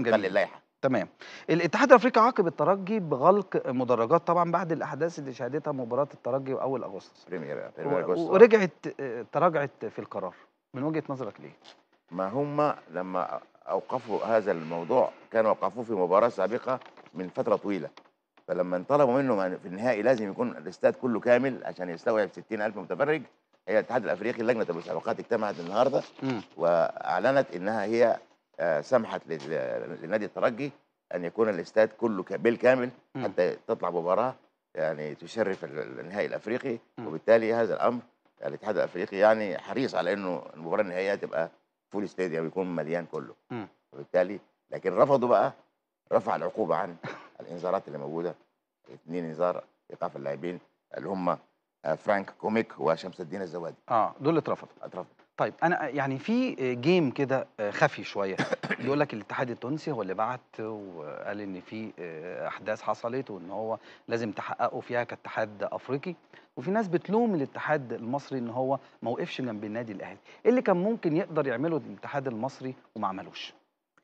طبقا جميل. للائحه تمام الاتحاد الافريقي عاقب الترجي بغلق مدرجات طبعا بعد الاحداث اللي شهدتها مباراه الترجي اول اغسطس بريمير و- بريمير أغسطس. ورجعت آه، تراجعت في القرار من وجهه نظرك ليه؟ ما هم لما اوقفوا هذا الموضوع كانوا وقفوه في مباراه سابقه من فتره طويله فلما طلبوا منه في النهائي لازم يكون الاستاد كله كامل عشان يستوعب 60000 متفرج هي الاتحاد الافريقي لجنه المسابقات اجتمعت النهارده مم. واعلنت انها هي آه، سمحت لل- لنادي الترجي ان يكون الاستاد كله ك- بالكامل مم. حتى تطلع مباراه يعني تشرف ال- النهائي الافريقي مم. وبالتالي هذا الامر الاتحاد الافريقي يعني حريص على انه المباراه النهائيه تبقى فول ستاديوم يكون مليان كله مم. وبالتالي لكن رفضوا بقى رفع العقوبه عن الانذارات اللي موجوده اثنين انذار ايقاف اللاعبين اللي هم آه، فرانك كوميك وشمس الدين الزوادي اه دول اترفضوا اترفض طيب انا يعني في جيم كده آه، خفي شويه بيقول لك الاتحاد التونسي هو اللي بعت وقال ان في آه، احداث حصلت وان هو لازم تحققوا فيها كاتحاد افريقي وفي ناس بتلوم الاتحاد المصري ان هو ما وقفش جنب النادي الاهلي ايه اللي كان ممكن يقدر يعمله الاتحاد المصري وما عملوش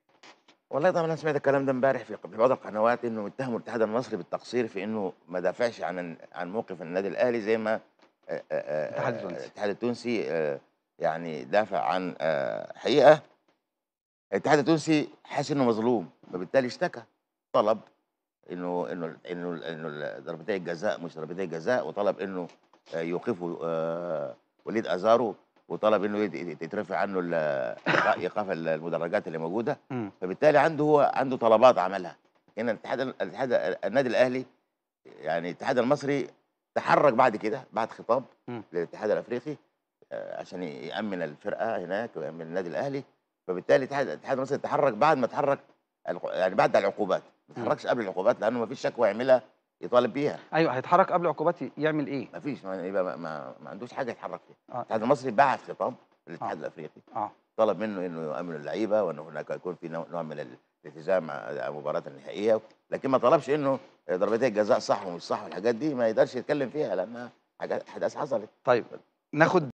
والله طبعا انا سمعت الكلام ده امبارح في في بعض القنوات انه اتهموا الاتحاد المصري بالتقصير في انه ما دافعش عن عن موقف النادي الاهلي زي ما آه، آه، الاتحاد آه، التونسي. الاتحاد التونسي آه، يعني دافع عن آه، حقيقه الاتحاد التونسي حاسس انه مظلوم فبالتالي اشتكى طلب انه انه انه انه ضربتي الجزاء مش ضربتي الجزاء وطلب انه آه، يوقفوا آه، وليد ازارو وطلب انه يت- يت- يترفع عنه ال- ايقاف المدرجات اللي موجوده مم. فبالتالي عنده هو عنده طلبات عملها هنا الاتحاد الاتحاد النادي الاهلي يعني الاتحاد المصري تحرك بعد كده بعد خطاب مم. للاتحاد الافريقي آه، عشان يامن الفرقه هناك ويامن النادي الاهلي فبالتالي الاتحاد الاتحاد المصري تحرك بعد ما تحرك الع- يعني بعد العقوبات ما مم. تحركش قبل العقوبات لانه ما فيش شكوى يعملها يطالب بيها ايوه هيتحرك قبل عقوبات يعمل ايه ما فيش ما, يبقى ما, ما, ما عندوش حاجه يتحرك فيها آه. الاتحاد المصري بعت خطاب للاتحاد آه. الافريقي اه طلب منه انه يؤمن اللعيبه وان هناك يكون في نوع نوع من الالتزام مع المباراه النهائيه لكن ما طلبش انه ضربتي الجزاء صح ومش صح والحاجات دي ما يقدرش يتكلم فيها لانها حاجات احداث حصلت طيب ناخد